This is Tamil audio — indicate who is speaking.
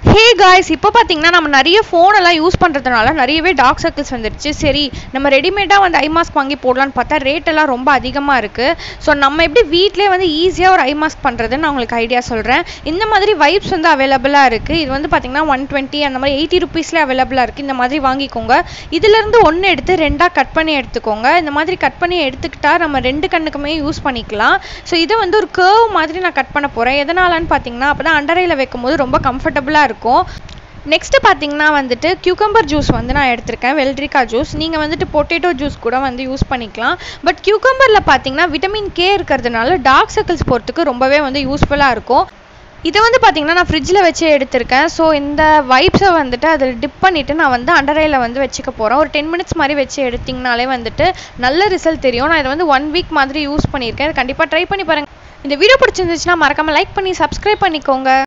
Speaker 1: ஹே காய்ஸ் இப்போ பார்த்தீங்கன்னா நம்ம நிறைய phone எல்லாம் யூஸ் பண்ணுறதுனால நிறையவே டார்க் சர்க்கிள்ஸ் வந்துருச்சு சரி நம்ம ரெடிமேடாக வந்து ஐ மாஸ்க் வாங்கி போடலான்னு பார்த்தா ரேட் எல்லாம் ரொம்ப அதிகமாக இருக்குது ஸோ நம்ம எப்படி வீட்டிலே வந்து ஈஸியாக ஒரு ஐ மாஸ்க் பண்ணுறதுன்னு நான் உங்களுக்கு ஐடியா சொல்கிறேன் இந்த மாதிரி வைப்ஸ் வந்து அவைலபிளாக இருக்குது இது வந்து பார்த்தீங்கன்னா ஒன் டுவெண்ட்டி அந்த மாதிரி எயிட்டி ருபீஸ்லேயே அவைலபிளாக இருக்குது இந்த மாதிரி வாங்கிக்கோங்க இதுலேருந்து ஒன்று எடுத்து ரெண்டாக கட் பண்ணி எடுத்துக்கோங்க இந்த மாதிரி கட் பண்ணி எடுத்துக்கிட்டா நம்ம ரெண்டு கண்ணுக்குமே யூஸ் பண்ணிக்கலாம் ஸோ இதை வந்து ஒரு கேர்வ் மாதிரி நான் கட் பண்ண போகிறேன் எதனாலன்னு பார்த்தீங்கன்னா அப்போ தான் அண்டரையில் வைக்கும்போது ரொம்ப கம்ஃபர்டபுளாக இருக்கும் நெக்ஸ்ட்டு பார்த்தீங்கன்னா வந்துட்டு கியூக்கம்பர் ஜூஸ் வந்து நான் எடுத்திருக்கேன் வெள்ளரிக்காய் ஜூஸ் நீங்கள் வந்துட்டு பொட்டேட்டோ ஜூஸ் கூட வந்து யூஸ் பண்ணிக்கலாம் பட் கியூக்கம்பரில் பார்த்தீங்கன்னா விட்டமின் கே இருக்கிறதுனால டார்க் சர்க்கிள்ஸ் போகிறதுக்கு ரொம்பவே வந்து யூஸ்ஃபுல்லாக இருக்கும் இதை வந்து பார்த்தீங்கன்னா நான் ஃப்ரிட்ஜில் வச்சு எடுத்திருக்கேன் ஸோ இந்த வைப்ஸை வந்துட்டு அதில் டிப் பண்ணிவிட்டு நான் வந்து அண்டரையில் வந்து வச்சுக்க போகிறேன் ஒரு டென் மினிட்ஸ் மாதிரி வச்சு எடுத்திங்கனாலே வந்துட்டு நல்ல ரிசல்ட் தெரியும் நான் இதை வந்து ஒன் வீக் மாதிரி யூஸ் பண்ணியிருக்கேன் கண்டிப்பாக ட்ரை பண்ணி பாருங்கள் இந்த வீடியோ பிடிச்சிருந்துச்சுன்னா மறக்காமல் லைக் பண்ணி சப்ஸ்கிரைப் பண்ணிக்கோங்க